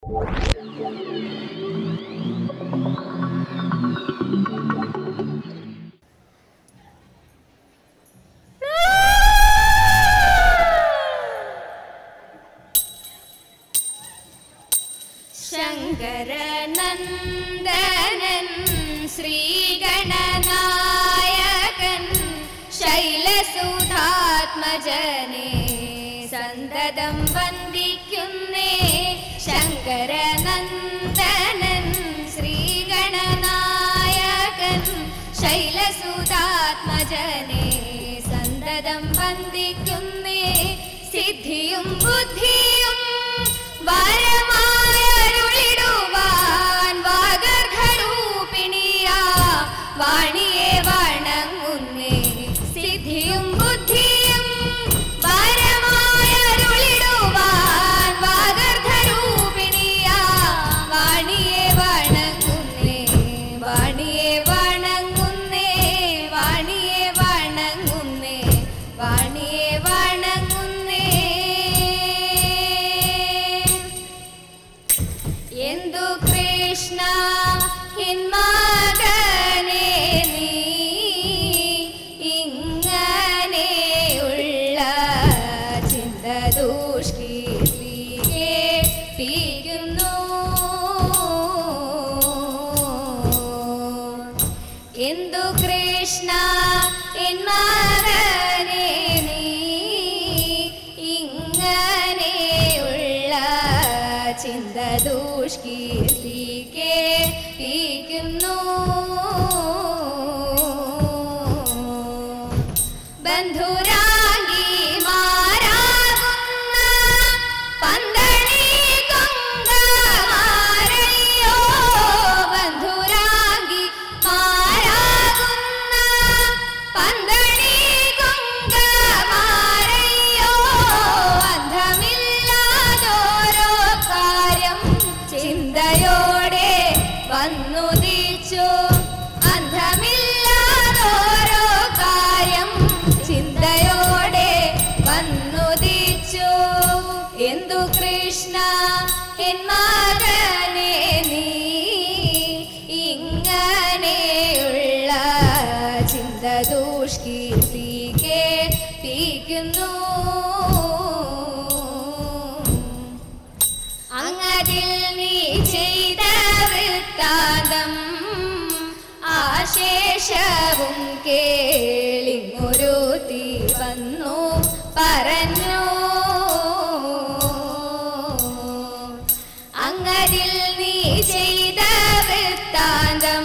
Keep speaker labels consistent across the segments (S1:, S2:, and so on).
S1: ശങ്കരനന്ദനൻ ശ്രീഗണനായകൻ ശൈലസുധാത്മജനെ സന്തതം വന്ദിക്കുന്നേ ശങ്കരനന്ദനൻ ശ്രീഗണനായകൻ ശൈലസുധാത്മജനെ സന്തതം വന്ദിക്കുന്നേ സിദ്ധിയും ബുദ്ധിയും വരമായരുളിടുവാൻ വാഗർഭരൂപിണിയ വാണിയെ വണങ്ങുന്നേ സിദ്ധിയും ബുദ്ധിയും വരമായരുളിടുവാൻ വാഗർഭരൂപിണിയ വാണിയെ വണങ്ങുന്നേ വാണിയെ വണങ്ങുന്നേ വാണിയെ വണങ്ങുന്നേ വാണിയെ വണങ്ങുന്നേ എന്തു കൃഷ്ണ ഹിന്മകനെ നീ ഇങ്ങനെയുള്ള ചിന്ത ദൂഷ്കീർത്തിയെ പീകുന്നു എന്തു കൃഷ്ണ എന്മകനെ നീ ഇങ്ങനെയുള്ള ചിന്ത ദൂഷ്കീർത്തിക്ക് പീക്കുന്നു ബന്ധുരാഗി മാരാകുന്ന പന്തളി കൊങ്കമാരയ്യോ ബന്ധുരാഗി മാരാകുന്ന പന്തളി കൊങ്കമാരയ്യോ അന്ധമില്ലാതോരോ കാര്യം ചിന്തയോടെ വന്നുദിച്ചു അന്ധമില്ലാതോരോ കാര്യം ചിന്തയോടെ വന്നുദിച്ചു എന്തു കൃഷ്ണ എന്മകനെ നീ ഇങ്ങനെയുള്ള ചിന്ത ദൂഷ്കീർത്തിക്ക് പീക്കുന്നു അങ്ങതിൽ നീ ചെയ്ത വൃത്താന്തം ആശേഷവും കേളിങ്ങൊരു തീ വന്നു പറഞ്ഞു അങ്ങതിൽ നീ ചെയ്ത വൃത്താന്തം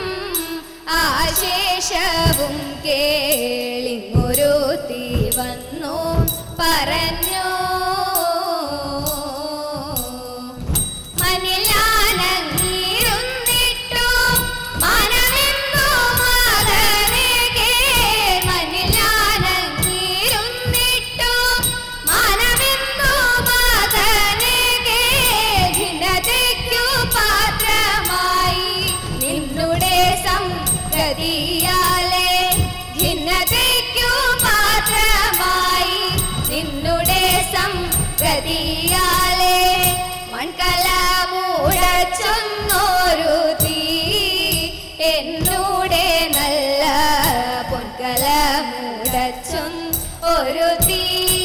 S1: ആശേഷവും കേളിങ്ങൊരു തീ വന്നു പറഞ്ഞു മനിലാനങ്ങിരുന്നിട്ടു മനമെന്നു മകനെ കേൾ. മനിലാനങ്ങിരുന്നിട്ടു മനമെന്നു മകനെ കേൾ. ഭിന്നതയ്ക്കു പാത്രമായി നിന്നുടെ സംഗതിയാലെ ഭിന്നതയ്ക്കു പാത്രമായി നിന്നുടെ സംഗതിയാലെ മൺകല മൂടച്ചൊന്നൊരു തീ എന്നൂടെ നല്ല പൊൻകല മൂടച്ചൊൻ ഒരു തീ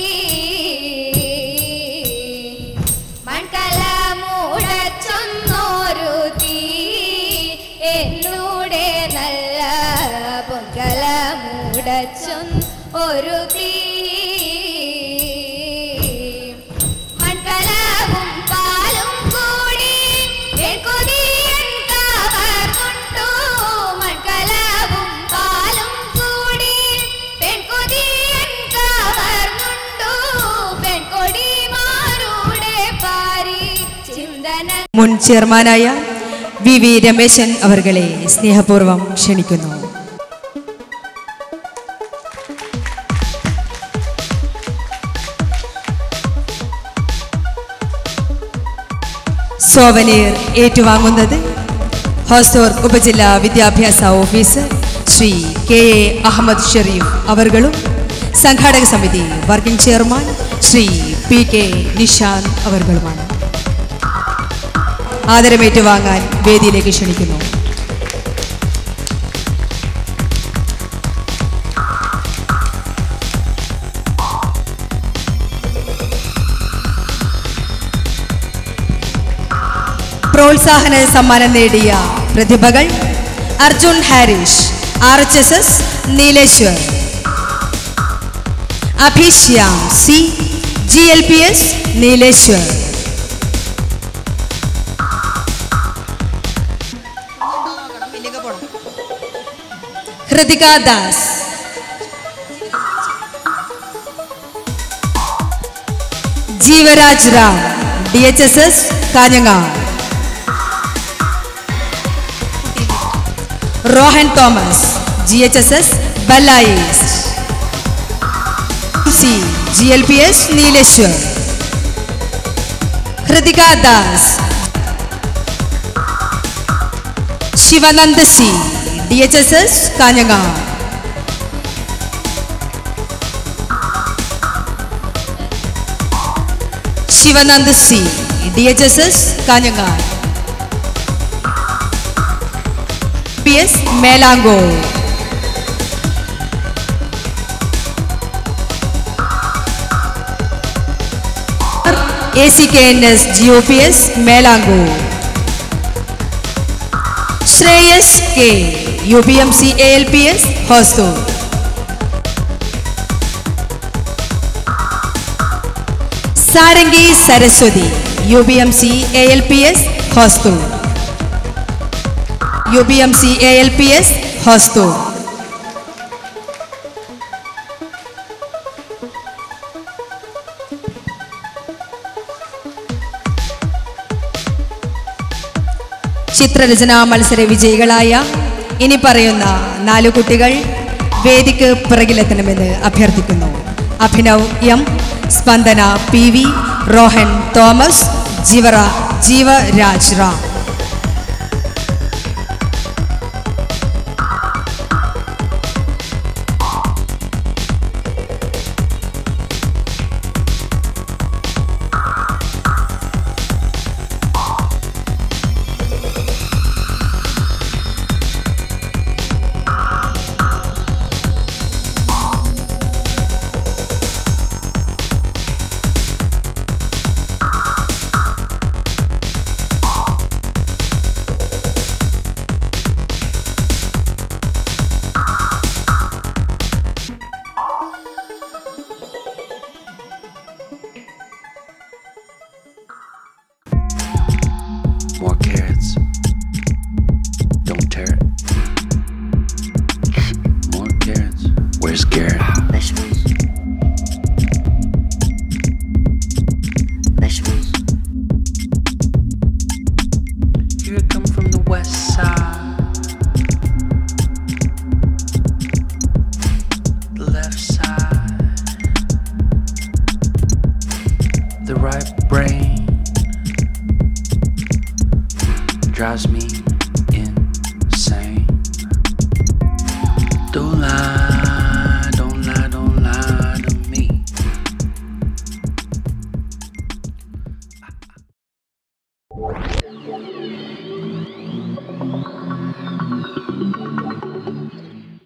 S1: മൺകല മൂടച്ചൊന്നൊരു തീ എന്നൂടെ നല്ല പൊൻകല മൂടച്ചൊൻ ഒരു തീ മൺകലവും പാലും കൂടി വെൺകൊതിയൻ കവർന്നുണ്ടു. മൺകലവും പാലും കൂടി പെൺകൊതിയൻ കവർന്നുണ്ടു. പെൺകൊടിമാരുടെ പാരി ചിന്തന
S2: മുൻ ചെയർമാനായ വി വി രമേശൻ അവർകളെ സ്നേഹപൂർവ്വം ക്ഷണിക്കുന്നു സോവനീർ ഏറ്റുവാങ്ങുന്നത് ഹോസ്റ്റോർ ഉപജില്ലാ വിദ്യാഭ്യാസ officer Shri K A Ahammed Sherif അവർകളും സംഘാടക സമിതി working chairman Shri P K Nishanth അവർകളുമാണ് ആദരമേറ്റുവാങ്ങാൻ വേദിയിലേക്ക് ക്ഷണിക്കുന്നു പ്രോത്സാഹന സമ്മാനം നേടിയ പ്രതിഭകൾ Arjun Harish R H S S Nileshwar Abhishyam C G L P S Nileshwar Hrithika Das Jeevaraj Ram D H S S Kanhangad Rohan Thomas G H S S ബല്ലായിസ് C G L P S Nileshwar Hrithika Das Sivananda C D H S S Kanhangad Sivanand C D H S S Kanhangad P S മേലാങ്കോ A C K N S G O P S മേലാങ്കോ Shreyas K U P M C A L P S Hosdurg Sarangi Saraswathi U B M C A L P S Hosdurg U B M C A L P S Hosdurg ചിത്രരചനാ മത്സര വിജയികളായ ഇനി പറയുന്ന നാലു കുട്ടികൾ വേദിക്ക് പിറകിലെത്തണമെന്ന് അഭ്യർത്ഥിക്കുന്നു Abhinav M Spandana P V Rohan Thomas ജീവറ Jeevaraj Ram
S3: More carrots. Don't tear it. More carrots. Where's Garrett?
S4: Vegetables. Vegetables.
S3: Here I come from the west side. The left side. The right brain drives me